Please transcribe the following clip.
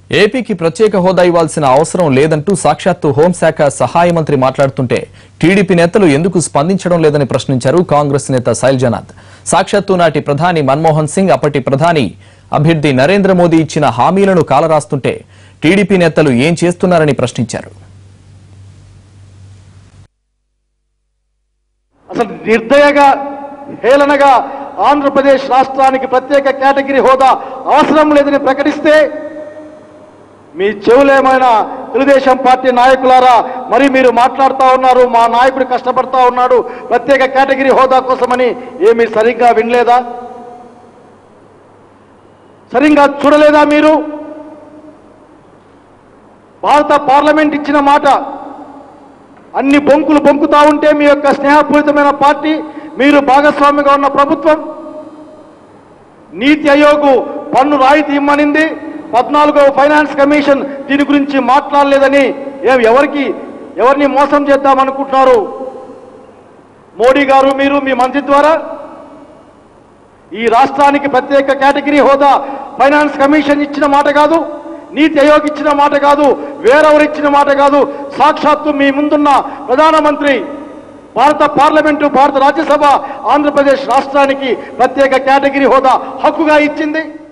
ఏపీకి ప్రత్యేక హోదా ఇవ్వాల్సిన అవసరం లేదంటూ సాక్షాత్తు హోంశాఖ సహాయ మంత్రి మాట్లాడుతుంటే టీడీపీ నేతలు ఎందుకు స్పందించడం లేదని ప్రశ్నించారు కాంగ్రెస్ నేత శైలజనాథ్ సాక్షాత్తు నాటి ప్రధాని మన్మోహన్ సింగ్ అప్పటి ప్రధాని అభ్యర్థి నరేంద్ర మోదీ ఇచ్చిన హామీలను కాలరాస్తుంటే టీడీపీ నేతలు ఏం చేస్తున్నారని ప్రశ్నించారు అసలు నిర్దయగా హేళనగా ఆంధ్రప్రదేశ్ రాష్ట్రానికి ప్రత్యేక కేటగిరీ హోదా అవసరం లేదని ప్రకటిస్తే మీ చెవులేమైనా తెలుగుదేశం పార్టీ నాయకులారా మరి మీరు మాట్లాడుతూ ఉన్నారు మా నాయకుడు కష్టపడతా ఉన్నాడు ప్రత్యేక కేటగిరీ హోదా కోసమని ఏమీ సరిగ్గా వినలేదా సరిగ్గా చూడలేదా మీరు భారత పార్లమెంట్ ఇచ్చిన మాట అన్ని బొంకులు బొంకుతా ఉంటే మీ యొక్క స్నేహపూరితమైన పార్టీ మీరు భాగస్వామిగా ఉన్న ప్రభుత్వం నీతి ఆయోగ్ పన్ను రాయితీ ఇమ్మనింది పద్నాలుగవ ఫైనాన్స్ కమిషన్ దీని గురించి మాట్లాడలేదని ఏం ఎవరికి ఎవరిని మోసం చేద్దామనుకుంటున్నారు మోడీ గారు మీరు మీ మంత్రి ద్వారా ఈ రాష్ట్రానికి ప్రత్యేక కేటగిరీ హోదా ఫైనాన్స్ కమిషన్ ఇచ్చిన మాట కాదు నీతి ఆయోగ్ ఇచ్చిన మాట కాదు వేరెవరు ఇచ్చిన మాట కాదు సాక్షాత్తు మీ ముందున్న ప్రధానమంత్రి భారత పార్లమెంటు భారత రాజ్యసభ ఆంధ్రప్రదేశ్ రాష్ట్రానికి ప్రత్యేక కేటగిరీ హోదా హక్కుగా ఇచ్చింది